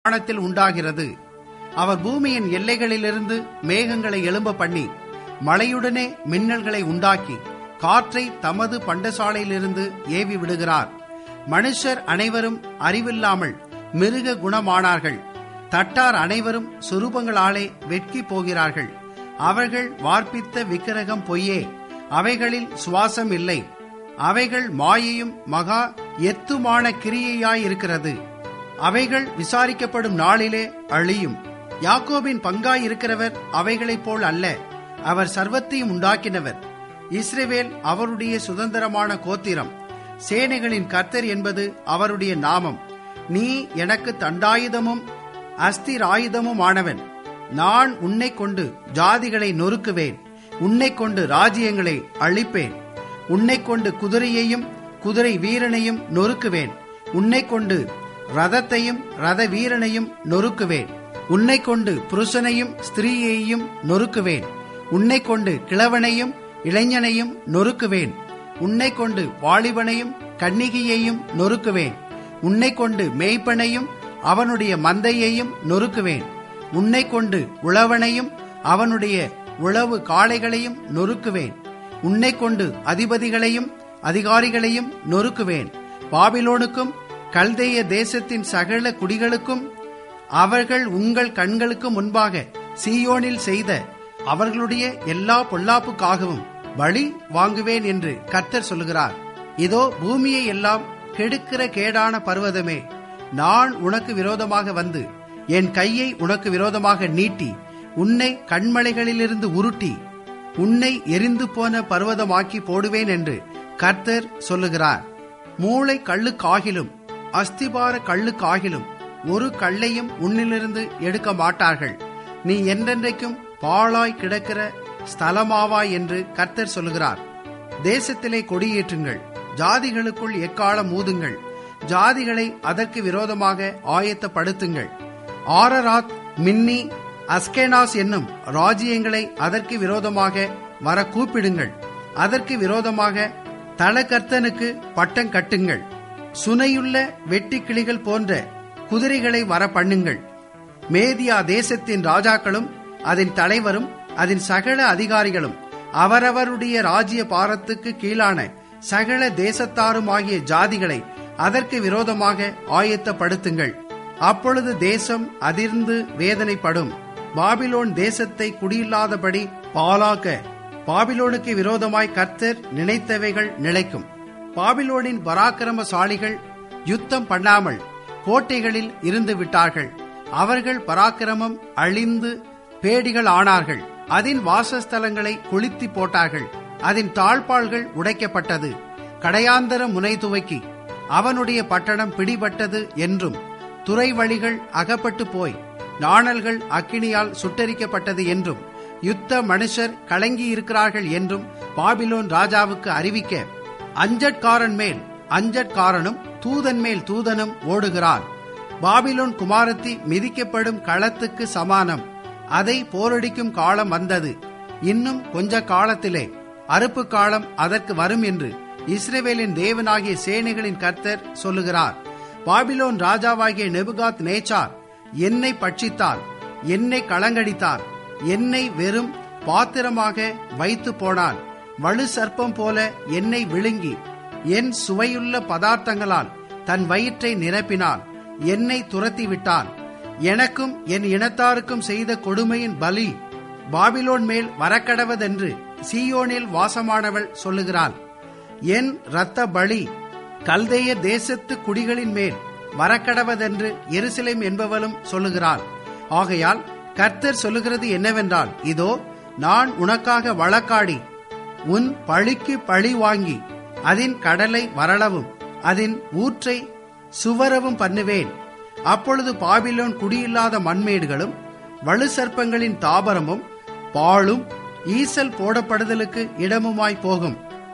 வானத்தில் உண்டாகிறது அவர் பூமியின் எல்லைகளிலிருந்து மேகங்களை எழும்ப பண்ணி மழையுடனே மின்னல்களை உண்டாக்கி காற்றை தமது பண்டசாலையிலிருந்து ஏவி விடுகிறார் மனுஷர் அனைவரும் அறிவில்லாமல் மிருக குணமானார்கள் தட்டார் அனைவரும் சுரூபங்களாலே வெட்கி போகிறார்கள் அவர்கள் வார்ப்பித்த விக்கிரகம் பொய்யே அவைகளில் சுவாசம் இல்லை அவைகள் மாயையும் மகா எத்துமான கிரியையாயிருக்கிறது அவைகள் விசாரிக்கப்படும் நாளிலே அழியும் யாக்கோபின் பங்காயிருக்கிறவர் அவைகளைப் போல் அல்ல அவர் சர்வத்தையும் உண்டாக்கினவர் இஸ்ரேவேல் அவருடைய சுதந்திரமான கோத்திரம் சேனைகளின் கர்த்தர் என்பது அவருடைய நாமம் நீ எனக்கு தண்டாயுதமும் அஸ்திராயுதமும் ஆனவன் நான் உன்னை கொண்டு ஜாதிகளை நொறுக்குவேன் உன்னை கொண்டு ராஜ்யங்களை அழிப்பேன் உன்னை கொண்டு குதிரையையும் குதிரை வீரனையும் நொறுக்குவேன் உன்னை கொண்டு ரதத்தையும் ரத வீரனையும் நொறுக்குவேன் உன்னை கொண்டு புருஷனையும் ஸ்திரீயையும் நொறுக்குவேன் உன்னை கொண்டு கிழவனையும் இளைஞனையும் நொறுக்குவேன் உன்னை கொண்டு வாலிபனையும் கன்னிகையையும் நொறுக்குவேன் உன்னை கொண்டு மேய்ப்பனையும் அவனுடைய மந்தையையும் நொறுக்குவேன் உன்னை கொண்டு உழவனையும் அவனுடைய உழவு காளைகளையும் நொறுக்குவேன் உன்னை கொண்டு அதிபதிகளையும் அதிகாரிகளையும் நொறுக்குவேன் பாபிலோனுக்கும் கல்தேய தேசத்தின் சகல குடிகளுக்கும் அவர்கள் உங்கள் கண்களுக்கு முன்பாக சீயோனில் செய்த அவர்களுடைய எல்லா பொல்லாப்புக்காகவும் பலி வாங்குவேன் என்று கர்த்தர் சொல்லுகிறார் இதோ பூமியை எல்லாம் கெடுக்கிற கேடான பர்வதமே நான் உனக்கு விரோதமாக வந்து என் கையை உனக்கு விரோதமாக நீட்டி உன்னை கண்மலைகளிலிருந்து உருட்டி உன்னை எரிந்து போன பர்வதமாக்கி போடுவேன் என்று கர்த்தர் சொல்லுகிறார் மூளை கல்லுக்காகிலும் அஸ்திபார கல்லுக்காகிலும் ஒரு கல்லையும் உன்னிலிருந்து எடுக்க மாட்டார்கள் நீ என்றென்றைக்கும் பாழாய் கிடக்கிற ஸ்தலமாவாய் என்று கர்த்தர் சொல்லுகிறார் தேசத்திலே கொடியேற்றுங்கள் ஜாதிகளுக்குள் எக்காலம் ஊதுங்கள் ஜாதிகளை அதற்கு விரோதமாக ஆயத்தப்படுத்துங்கள் ஆரராத் மின்னி அஸ்கேனாஸ் என்னும் ராஜ்யங்களை அதற்கு விரோதமாக வர கூப்பிடுங்கள் அதற்கு விரோதமாக தலகர்த்தனுக்கு பட்டம் கட்டுங்கள் சுனையுள்ள வெட்டுக்கிளிகள் போன்ற குதிரைகளை வர பண்ணுங்கள் மேதியா தேசத்தின் ராஜாக்களும் அதன் தலைவரும் அதன் சகல அதிகாரிகளும் அவரவருடைய ராஜ்ய பாரத்துக்கு கீழான சகல தேசத்தாருமாகிய ஜாதிகளை அதற்கு விரோதமாக ஆயத்தப்படுத்துங்கள் அப்பொழுது தேசம் அதிர்ந்து வேதனைப்படும் பாபிலோன் தேசத்தை குடியில்லாதபடி பாலாக்க பாபிலோனுக்கு விரோதமாய் கர்த்தர் நினைத்தவைகள் நிலைக்கும் பாபிலோனின் பராக்கிரமசாலிகள் யுத்தம் பண்ணாமல் கோட்டைகளில் இருந்து விட்டார்கள் அவர்கள் பராக்கிரமம் அழிந்து பேடிகள் ஆனார்கள் அதன் வாசஸ்தலங்களை கொளுத்தி போட்டார்கள் அதன் தாழ்பாள்கள் உடைக்கப்பட்டது கடையாந்தர முனை துவக்கி அவனுடைய பட்டணம் பிடிபட்டது என்றும் துறை வழிகள் அகப்பட்டு போய் நாணல்கள் அக்கினியால் சுட்டரிக்கப்பட்டது என்றும் யுத்த மனுஷர் கலங்கி இருக்கிறார்கள் என்றும் பாபிலோன் ராஜாவுக்கு அறிவிக்க அஞ்சட்காரன் மேல் அஞ்சட்காரனும் தூதன் மேல் தூதனும் ஓடுகிறான் பாபிலோன் குமாரத்தி மிதிக்கப்படும் களத்துக்கு சமானம் அதை போரடிக்கும் காலம் வந்தது இன்னும் கொஞ்ச காலத்திலே அறுப்பு காலம் அதற்கு வரும் என்று இஸ்ரேவேலின் தேவனாகிய சேனைகளின் கர்த்தர் சொல்லுகிறார் பாபிலோன் ராஜாவாகிய நெபுகாத் நேச்சார் என்னை பட்சித்தார் என்னை களங்கடித்தார் என்னை வெறும் பாத்திரமாக வைத்து போனான் வலு சர்ப்பம் போல என்னை விழுங்கி என் சுவையுள்ள பதார்த்தங்களால் தன் வயிற்றை நிரப்பினான் என்னை துரத்தி விட்டான் எனக்கும் என் இனத்தாருக்கும் செய்த கொடுமையின் பலி பாபிலோன் மேல் வரக்கடவதென்று சீயோனில் வாசமானவள் சொல்லுகிறாள் என் இரத்த பலி கல்தேய தேசத்து குடிகளின் மேல் வரக்கடவதென்று எருசலேம் என்பவளும் சொல்லுகிறாள் ஆகையால் கர்த்தர் சொல்லுகிறது என்னவென்றால் இதோ நான் உனக்காக வழக்காடி உன் பழிக்கு பழி வாங்கி அதன் கடலை வரளவும் அதன் ஊற்றை சுவரவும் பண்ணுவேன் அப்பொழுது பாபிலோன் குடியில்லாத மண்மேடுகளும் வலு சர்ப்பங்களின் தாபரமும் பாழும் ஈசல் போடப்படுதலுக்கு இடமுமாய் போகும்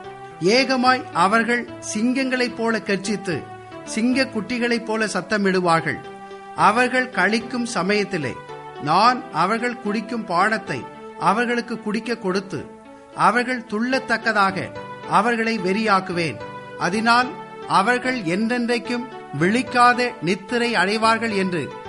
ஏகமாய் அவர்கள் சிங்கங்களைப் போல கர்ச்சித்து சிங்க குட்டிகளைப் போல சத்தமிடுவார்கள் அவர்கள் கழிக்கும் சமயத்திலே நான் அவர்கள் குடிக்கும் பானத்தை அவர்களுக்கு குடிக்க கொடுத்து அவர்கள் துள்ளத்தக்கதாக அவர்களை வெறியாக்குவேன் அதனால் அவர்கள் என்றென்றைக்கும் விழிக்காத நித்திரை அடைவார்கள் என்று